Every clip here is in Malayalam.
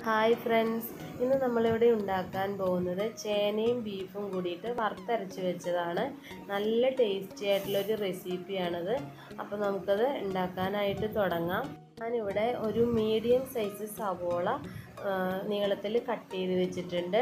ഹായ് ഫ്രണ്ട്സ് ഇന്ന് നമ്മളിവിടെ ഉണ്ടാക്കാൻ പോകുന്നത് ചേനയും ബീഫും കൂടിയിട്ട് വറുത്തരച്ച് വെച്ചതാണ് നല്ല ടേസ്റ്റി ആയിട്ടുള്ളൊരു റെസിപ്പിയാണത് അപ്പോൾ നമുക്കത് ഉണ്ടാക്കാനായിട്ട് തുടങ്ങാം ഞാനിവിടെ ഒരു മീഡിയം സൈസ് സവോള നീളത്തിൽ കട്ട് ചെയ്ത് വെച്ചിട്ടുണ്ട്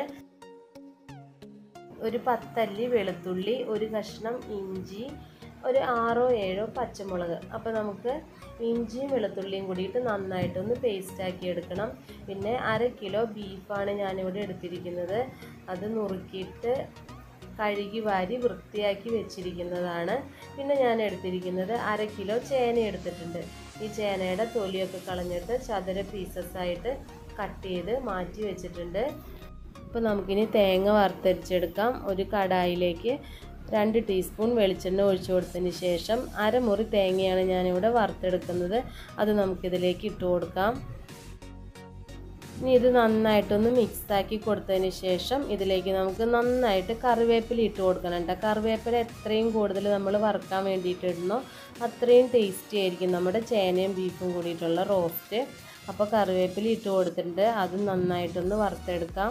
ഒരു പത്തല്ലി വെളുത്തുള്ളി ഒരു കഷ്ണം ഇഞ്ചി ഒരു ആറോ ഏഴോ പച്ചമുളക് അപ്പോൾ നമുക്ക് ഇഞ്ചിയും വെളുത്തുള്ളിയും കൂടിയിട്ട് നന്നായിട്ടൊന്ന് പേസ്റ്റാക്കി എടുക്കണം പിന്നെ അര കിലോ ബീഫാണ് ഞാനിവിടെ എടുത്തിരിക്കുന്നത് അത് നുറുക്കിയിട്ട് കഴുകി വാരി വൃത്തിയാക്കി വെച്ചിരിക്കുന്നതാണ് പിന്നെ ഞാൻ എടുത്തിരിക്കുന്നത് അര കിലോ ചേന എടുത്തിട്ടുണ്ട് ഈ ചേനയുടെ തൊലിയൊക്കെ കളഞ്ഞിട്ട് ചതുര പീസസ് ആയിട്ട് കട്ട് ചെയ്ത് മാറ്റി വെച്ചിട്ടുണ്ട് അപ്പോൾ നമുക്കിനി തേങ്ങ വറുത്തരിച്ചെടുക്കാം ഒരു കടായിലേക്ക് രണ്ട് ടീസ്പൂൺ വെളിച്ചെണ്ണ ഒഴിച്ചു കൊടുത്തതിന് ശേഷം അരമുറി തേങ്ങയാണ് ഞാനിവിടെ വറുത്തെടുക്കുന്നത് അത് നമുക്കിതിലേക്ക് ഇട്ട് കൊടുക്കാം ഇനി ഇത് നന്നായിട്ടൊന്ന് മിക്സാക്കി കൊടുത്തതിന് ശേഷം ഇതിലേക്ക് നമുക്ക് നന്നായിട്ട് കറിവേപ്പില ഇട്ട് കൊടുക്കണം കേട്ടോ കറിവേപ്പില എത്രയും കൂടുതൽ നമ്മൾ വറുക്കാൻ വേണ്ടിയിട്ട് ഇടണോ അത്രയും ടേസ്റ്റി ആയിരിക്കും നമ്മുടെ ചേനയും ബീഫും കൂടിയിട്ടുള്ള റോസ്റ്റ് അപ്പോൾ കറിവേപ്പില ഇട്ട് കൊടുത്തിട്ടുണ്ട് അതും നന്നായിട്ടൊന്ന് വറുത്തെടുക്കാം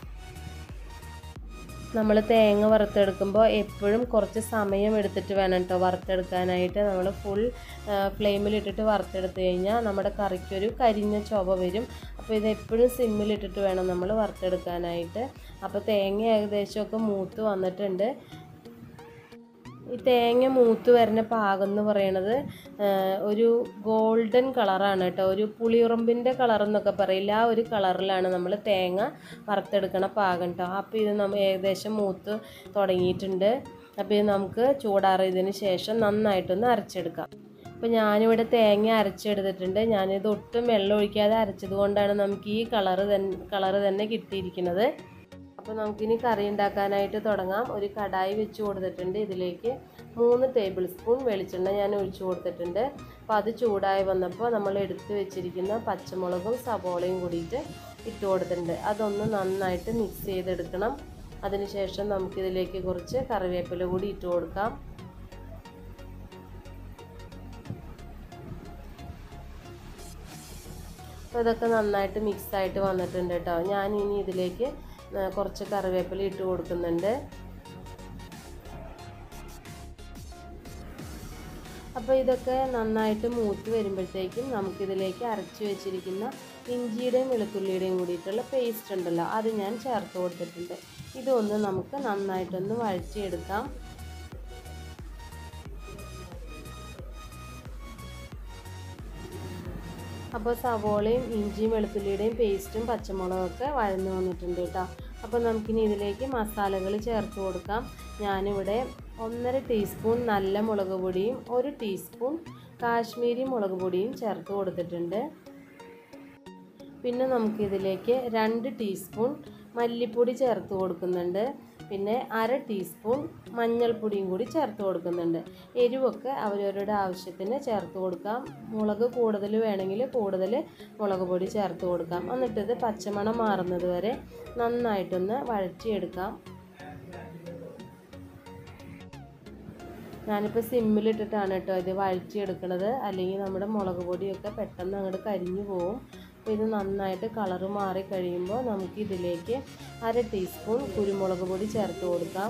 നമ്മൾ തേങ്ങ വറുത്തെടുക്കുമ്പോൾ എപ്പോഴും കുറച്ച് സമയം എടുത്തിട്ട് വേണം കേട്ടോ വറുത്തെടുക്കാനായിട്ട് നമ്മൾ ഫുൾ ഫ്ലെയിമിലിട്ടിട്ട് വറുത്തെടുത്ത് കഴിഞ്ഞാൽ നമ്മുടെ കറിക്കൊരു കരിഞ്ഞ ചൊവ വരും അപ്പോൾ ഇത് എപ്പോഴും സിമ്മിലിട്ടിട്ട് വേണം നമ്മൾ വറുത്തെടുക്കാനായിട്ട് അപ്പോൾ തേങ്ങ ഏകദേശമൊക്കെ മൂത്ത് വന്നിട്ടുണ്ട് ഈ തേങ്ങ മൂത്ത് വരുന്ന പാകം എന്ന് പറയണത് ഒരു ഗോൾഡൻ കളറാണ് കേട്ടോ ഒരു പുളിയുറമ്പിൻ്റെ കളർ എന്നൊക്കെ പറയില്ല ആ ഒരു കളറിലാണ് നമ്മൾ തേങ്ങ വറുത്തെടുക്കണ പാകം കേട്ടോ അപ്പോൾ ഇത് നമ്മൾ ഏകദേശം മൂത്ത് തുടങ്ങിയിട്ടുണ്ട് അപ്പോൾ ഇത് നമുക്ക് ചൂടാറിയതിന് ശേഷം നന്നായിട്ടൊന്ന് അരച്ചെടുക്കാം അപ്പോൾ ഞാനിവിടെ തേങ്ങ അരച്ചെടുത്തിട്ടുണ്ട് ഞാനിത് ഒട്ടും വെള്ളം ഒഴിക്കാതെ അരച്ചത് കൊണ്ടാണ് നമുക്ക് ഈ കളറ് തന്നെ കളറ് തന്നെ കിട്ടിയിരിക്കുന്നത് അപ്പോൾ നമുക്കിനി കറി ഉണ്ടാക്കാനായിട്ട് തുടങ്ങാം ഒരു കടായി വെച്ച് കൊടുത്തിട്ടുണ്ട് ഇതിലേക്ക് മൂന്ന് ടേബിൾ സ്പൂൺ വെളിച്ചെണ്ണ ഞാൻ ഒഴിച്ചു കൊടുത്തിട്ടുണ്ട് അപ്പോൾ അത് ചൂടായി വന്നപ്പോൾ നമ്മൾ എടുത്ത് വെച്ചിരിക്കുന്ന പച്ചമുളകും സവോളയും കൂടിയിട്ട് ഇട്ട് കൊടുത്തിട്ടുണ്ട് അതൊന്ന് നന്നായിട്ട് മിക്സ് ചെയ്തെടുക്കണം അതിനുശേഷം നമുക്കിതിലേക്ക് കുറച്ച് കറിവേപ്പില കൂടി ഇട്ട് കൊടുക്കാം അപ്പോൾ ഇതൊക്കെ നന്നായിട്ട് മിക്സ് ആയിട്ട് വന്നിട്ടുണ്ട് കേട്ടോ ഞാൻ ഇനി ഇതിലേക്ക് കുറച്ച് കറിവേപ്പില ഇട്ട് കൊടുക്കുന്നുണ്ട് അപ്പോൾ ഇതൊക്കെ നന്നായിട്ട് മൂത്ത് വരുമ്പോഴത്തേക്കും നമുക്കിതിലേക്ക് അരച്ച് വെച്ചിരിക്കുന്ന ഇഞ്ചിയുടെയും വെളുത്തുള്ളിയുടെയും കൂടിയിട്ടുള്ള പേസ്റ്റ് ഉണ്ടല്ലോ അത് ഞാൻ ചേർത്ത് കൊടുത്തിട്ടുണ്ട് ഇതൊന്ന് നമുക്ക് നന്നായിട്ടൊന്ന് വഴറ്റിയെടുക്കാം അപ്പോൾ സവോളയും ഇഞ്ചിയും വെളുത്തുള്ളിയുടെയും പേസ്റ്റും പച്ചമുളകൊക്കെ വഴന്നു വന്നിട്ടുണ്ട് കേട്ടോ അപ്പോൾ നമുക്കിനി ഇതിലേക്ക് മസാലകൾ ചേർത്ത് കൊടുക്കാം ഞാനിവിടെ ഒന്നര ടീസ്പൂൺ നല്ല മുളക് പൊടിയും ഒരു ടീസ്പൂൺ കാശ്മീരി മുളക് പൊടിയും ചേർത്ത് കൊടുത്തിട്ടുണ്ട് പിന്നെ നമുക്കിതിലേക്ക് രണ്ട് ടീസ്പൂൺ മല്ലിപ്പൊടി ചേർത്ത് കൊടുക്കുന്നുണ്ട് പിന്നെ അര ടീസ്പൂൺ മഞ്ഞൾപ്പൊടിയും കൂടി ചേർത്ത് കൊടുക്കുന്നുണ്ട് എരിവൊക്കെ അവരവരുടെ ആവശ്യത്തിന് ചേർത്ത് കൊടുക്കാം മുളക് കൂടുതൽ വേണമെങ്കിൽ കൂടുതൽ മുളക് പൊടി ചേർത്ത് കൊടുക്കാം എന്നിട്ടിത് പച്ചമണം മാറുന്നത് വരെ നന്നായിട്ടൊന്ന് വഴറ്റിയെടുക്കാം ഞാനിപ്പോൾ സിമ്മിലിട്ടിട്ടാണ് കേട്ടോ ഇത് വഴറ്റിയെടുക്കുന്നത് അല്ലെങ്കിൽ നമ്മുടെ മുളക് പൊടിയൊക്കെ പെട്ടെന്ന് അങ്ങോട്ട് കരിഞ്ഞു പോവും അപ്പോൾ ഇത് നന്നായിട്ട് കളറ് മാറി കഴിയുമ്പോൾ നമുക്ക് ഇതിലേക്ക് അര ടീസ്പൂൺ കുരുമുളക് പൊടി ചേർത്ത് കൊടുക്കാം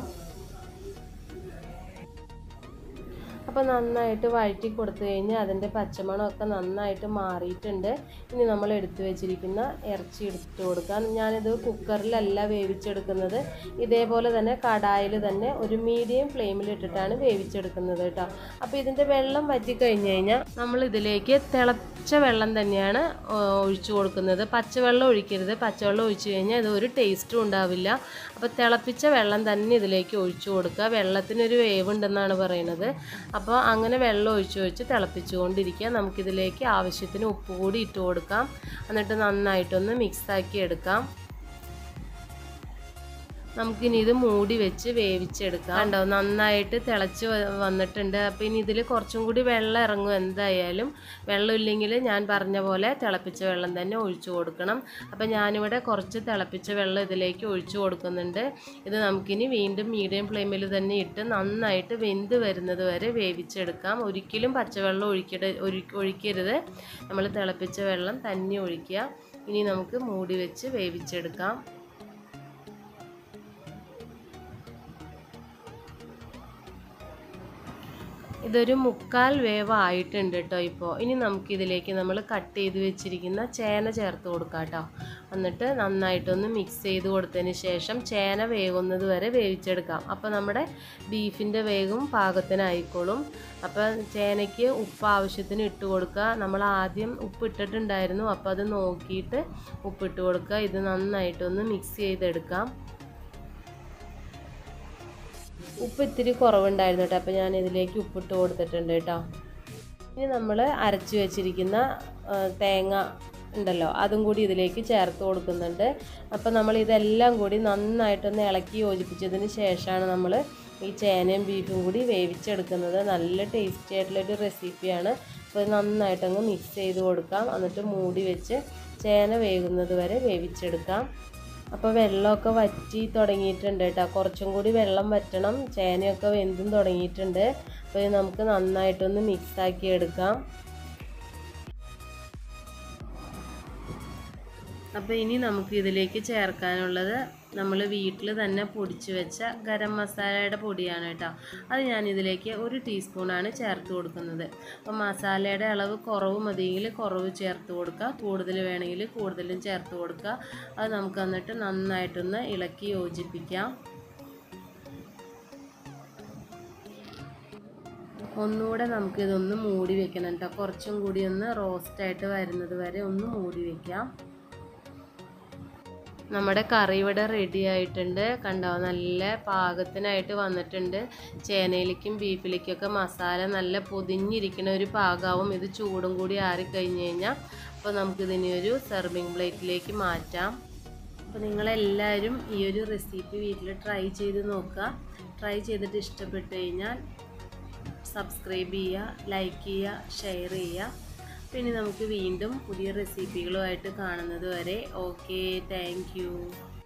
അപ്പോൾ നന്നായിട്ട് വഴറ്റി കൊടുത്തു കഴിഞ്ഞാൽ അതിൻ്റെ പച്ചമണമൊക്കെ നന്നായിട്ട് മാറിയിട്ടുണ്ട് ഇനി നമ്മൾ എടുത്തു വെച്ചിരിക്കുന്ന ഇറച്ചി എടുത്ത് കൊടുക്കാം ഞാനിത് കുക്കറിലല്ല വേവിച്ചെടുക്കുന്നത് ഇതേപോലെ തന്നെ കടായിൽ തന്നെ ഒരു മീഡിയം ഫ്ലെയിമിൽ ഇട്ടിട്ടാണ് വേവിച്ചെടുക്കുന്നത് കേട്ടോ അപ്പോൾ ഇതിൻ്റെ വെള്ളം വറ്റി കഴിഞ്ഞ് കഴിഞ്ഞാൽ നമ്മൾ ഇതിലേക്ക് തിളച്ച വെള്ളം തന്നെയാണ് ഒഴിച്ചു കൊടുക്കുന്നത് പച്ചവെള്ളം ഒഴിക്കരുത് പച്ചവെള്ളം ഒഴിച്ചു കഴിഞ്ഞാൽ ഇത് ഒരു ടേസ്റ്റും ഉണ്ടാവില്ല അപ്പോൾ തിളപ്പിച്ച വെള്ളം തന്നെ ഇതിലേക്ക് ഒഴിച്ചു കൊടുക്കുക വെള്ളത്തിനൊരു വേവ് ഉണ്ടെന്നാണ് പറയുന്നത് അപ്പോൾ അങ്ങനെ വെള്ളം ഒഴിച്ച് ഒഴിച്ച് തിളപ്പിച്ചുകൊണ്ടിരിക്കുക നമുക്കിതിലേക്ക് ആവശ്യത്തിന് ഉപ്പ് കൂടി ഇട്ട് കൊടുക്കാം എന്നിട്ട് നന്നായിട്ടൊന്ന് മിക്സാക്കി എടുക്കാം നമുക്കിനി ഇത് മൂടി വെച്ച് വേവിച്ചെടുക്കാം കണ്ടോ നന്നായിട്ട് തിളച്ച് വന്നിട്ടുണ്ട് അപ്പോൾ ഇനി ഇതിൽ കുറച്ചും കൂടി വെള്ളം ഇറങ്ങും എന്തായാലും വെള്ളം ഇല്ലെങ്കിൽ ഞാൻ പറഞ്ഞ പോലെ തിളപ്പിച്ച വെള്ളം തന്നെ ഒഴിച്ചു കൊടുക്കണം അപ്പോൾ ഞാനിവിടെ കുറച്ച് തിളപ്പിച്ച വെള്ളം ഇതിലേക്ക് ഒഴിച്ചു കൊടുക്കുന്നുണ്ട് ഇത് നമുക്കിനി വീണ്ടും മീഡിയം ഫ്ലെയിമിൽ തന്നെ ഇട്ട് നന്നായിട്ട് വെന്ത് വരുന്നത് വരെ വേവിച്ചെടുക്കാം ഒരിക്കലും പച്ചവെള്ളം ഒഴിക്കട ഒഴിക്കരുത് നമ്മൾ തിളപ്പിച്ച വെള്ളം തന്നെ ഒഴിക്കുക ഇനി നമുക്ക് മൂടി വെച്ച് വേവിച്ചെടുക്കാം ഇതൊരു മുക്കാൽ വേവ് ആയിട്ടുണ്ട് കേട്ടോ ഇപ്പോൾ ഇനി നമുക്കിതിലേക്ക് നമ്മൾ കട്ട് ചെയ്ത് വെച്ചിരിക്കുന്ന ചേന ചേർത്ത് കൊടുക്കാം കേട്ടോ എന്നിട്ട് നന്നായിട്ടൊന്ന് മിക്സ് ചെയ്ത് കൊടുത്തതിന് ശേഷം ചേന വേകുന്നത് വരെ വേവിച്ചെടുക്കാം അപ്പോൾ നമ്മുടെ ബീഫിൻ്റെ വേഗം പാകത്തിനായിക്കോളും അപ്പോൾ ചേനയ്ക്ക് ഉപ്പ് ആവശ്യത്തിന് ഇട്ട് കൊടുക്കുക നമ്മൾ ആദ്യം ഉപ്പ് ഇട്ടിട്ടുണ്ടായിരുന്നു അപ്പോൾ അത് നോക്കിയിട്ട് ഉപ്പിട്ട് കൊടുക്കുക ഇത് നന്നായിട്ടൊന്ന് മിക്സ് ചെയ്തെടുക്കാം ഉപ്പ് ഇത്തിരി കുറവുണ്ടായിരുന്നു കേട്ടോ അപ്പോൾ ഞാൻ ഇതിലേക്ക് ഉപ്പിട്ട് കൊടുത്തിട്ടുണ്ട് കേട്ടോ ഇനി നമ്മൾ അരച്ച് വെച്ചിരിക്കുന്ന തേങ്ങ ഉണ്ടല്ലോ അതും കൂടി ഇതിലേക്ക് ചേർത്ത് കൊടുക്കുന്നുണ്ട് അപ്പോൾ നമ്മൾ ഇതെല്ലാം കൂടി നന്നായിട്ടൊന്ന് ഇളക്കി യോജിപ്പിച്ചതിന് ശേഷമാണ് നമ്മൾ ഈ ചേനയും ബീഫും കൂടി വേവിച്ചെടുക്കുന്നത് നല്ല ടേസ്റ്റി ആയിട്ടുള്ളൊരു റെസിപ്പിയാണ് അപ്പോൾ നന്നായിട്ടങ്ങ് മിക്സ് ചെയ്ത് കൊടുക്കാം എന്നിട്ട് മൂടി വെച്ച് ചേന വേകുന്നത് വരെ വേവിച്ചെടുക്കാം അപ്പോൾ വെള്ളമൊക്കെ വറ്റി തുടങ്ങിയിട്ടുണ്ട് കേട്ടോ കുറച്ചും കൂടി വെള്ളം വറ്റണം ചേനയൊക്കെ വെന്തും തുടങ്ങിയിട്ടുണ്ട് അപ്പോൾ ഇത് നമുക്ക് നന്നായിട്ടൊന്ന് മിക്സാക്കി എടുക്കാം അപ്പോൾ ഇനി നമുക്ക് ഇതിലേക്ക് ചേർക്കാനുള്ളത് നമ്മൾ വീട്ടിൽ തന്നെ പൊടിച്ച് വെച്ച ഗരം മസാലയുടെ പൊടിയാണ് കേട്ടോ അത് ഞാൻ ഇതിലേക്ക് ഒരു ടീസ്പൂണാണ് ചേർത്ത് കൊടുക്കുന്നത് അപ്പോൾ മസാലയുടെ അളവ് കുറവ് മതിയെങ്കിൽ കുറവ് ചേർത്ത് കൊടുക്കുക കൂടുതൽ വേണമെങ്കിൽ കൂടുതലും ചേർത്ത് കൊടുക്കുക അത് നമുക്ക് എന്നിട്ട് നന്നായിട്ടൊന്ന് ഇളക്കി യോജിപ്പിക്കാം ഒന്നുകൂടെ നമുക്കിതൊന്ന് മൂടി വെക്കണം കേട്ടോ കുറച്ചും കൂടി ഒന്ന് റോസ്റ്റായിട്ട് വരുന്നത് വരെ ഒന്ന് മൂടി വെക്കാം നമ്മുടെ കറി ഇവിടെ റെഡി ആയിട്ടുണ്ട് കണ്ടോ നല്ല പാകത്തിനായിട്ട് വന്നിട്ടുണ്ട് ചേനയിലേക്കും ബീഫിലേക്കൊക്കെ മസാല നല്ല പൊതിഞ്ഞിരിക്കുന്ന ഒരു പാകാവും ഇത് ചൂടും കൂടി ആറിക്കഴിഞ്ഞ് കഴിഞ്ഞാൽ അപ്പോൾ നമുക്കിതിനെ ഒരു സെർവിങ് പ്ലേറ്റിലേക്ക് മാറ്റാം അപ്പോൾ നിങ്ങളെല്ലാവരും ഈ ഒരു റെസിപ്പി വീട്ടിൽ ട്രൈ ചെയ്ത് നോക്കുക ട്രൈ ചെയ്തിട്ട് ഇഷ്ടപ്പെട്ട് കഴിഞ്ഞാൽ സബ്സ്ക്രൈബ് ചെയ്യുക ലൈക്ക് ചെയ്യുക ഷെയർ ചെയ്യുക പിന്നെ നമുക്ക് വീണ്ടും പുതിയ റെസിപ്പികളുമായിട്ട് കാണുന്നത് വരെ ഓക്കെ താങ്ക്